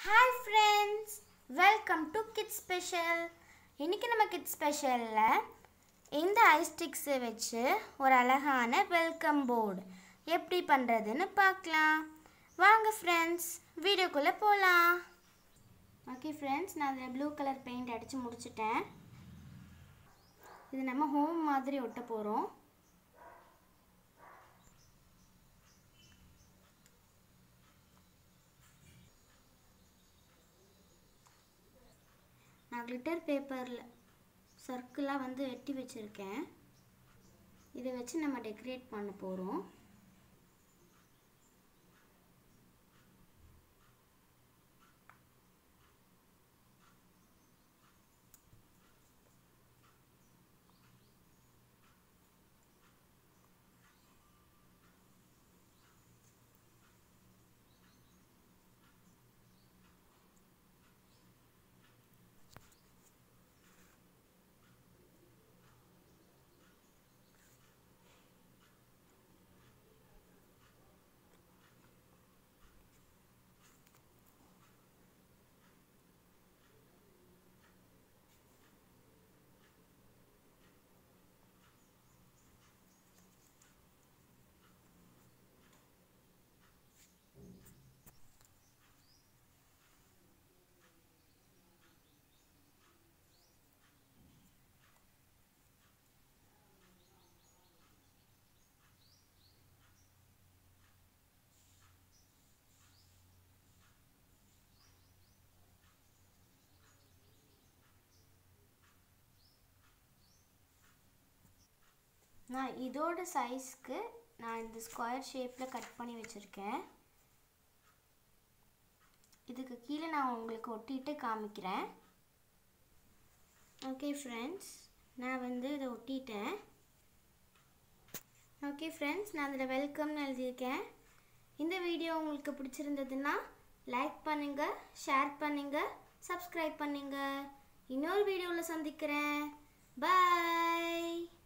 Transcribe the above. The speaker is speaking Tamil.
hi friends welcome to kids special இன்றைக்கி நம்ம கிட்ஸ் ஸ்பெஷலில் இந்த ஐஸ்டிக்ஸை வச்சு ஒரு அழகான வெல்கம் போர்டு எப்படி பண்ணுறதுன்னு பார்க்கலாம் வாங்க ஃப்ரெண்ட்ஸ் வீடியோக்குள்ளே போகலாம் ஓகே ஃப்ரெண்ட்ஸ் நான் அதில் ப்ளூ கலர் பெயிண்ட் அடித்து முடிச்சிட்டேன் இது நம்ம ஹோம் மாதிரி ஒட்ட போகிறோம் நான் கிளிட்டர் பேப்பரில் சர்க்கிளாக வந்து வெட்டி வச்சுருக்கேன் இதை வச்சு நம்ம டெக்கரேட் பண்ண போகிறோம் நான் இதோட சைஸ்க்கு நான் இந்த ஸ்கொயர் ஷேப்பில் கட் பண்ணி வச்சுருக்கேன் இதுக்கு கீழே நான் உங்களுக்கு ஒட்டிட்டு காமிக்கிறேன் ஓகே ஃப்ரெண்ட்ஸ் நான் வந்து இதை ஒட்டிட்டேன் ஓகே ஃப்ரெண்ட்ஸ் நான் அதில் வெல்கம்னு எழுதியிருக்கேன் இந்த வீடியோ உங்களுக்கு பிடிச்சிருந்ததுன்னா லைக் பண்ணுங்கள் ஷேர் பண்ணுங்கள் சப்ஸ்கிரைப் பண்ணுங்கள் இன்னொரு வீடியோவில் சந்திக்கிறேன் பாய்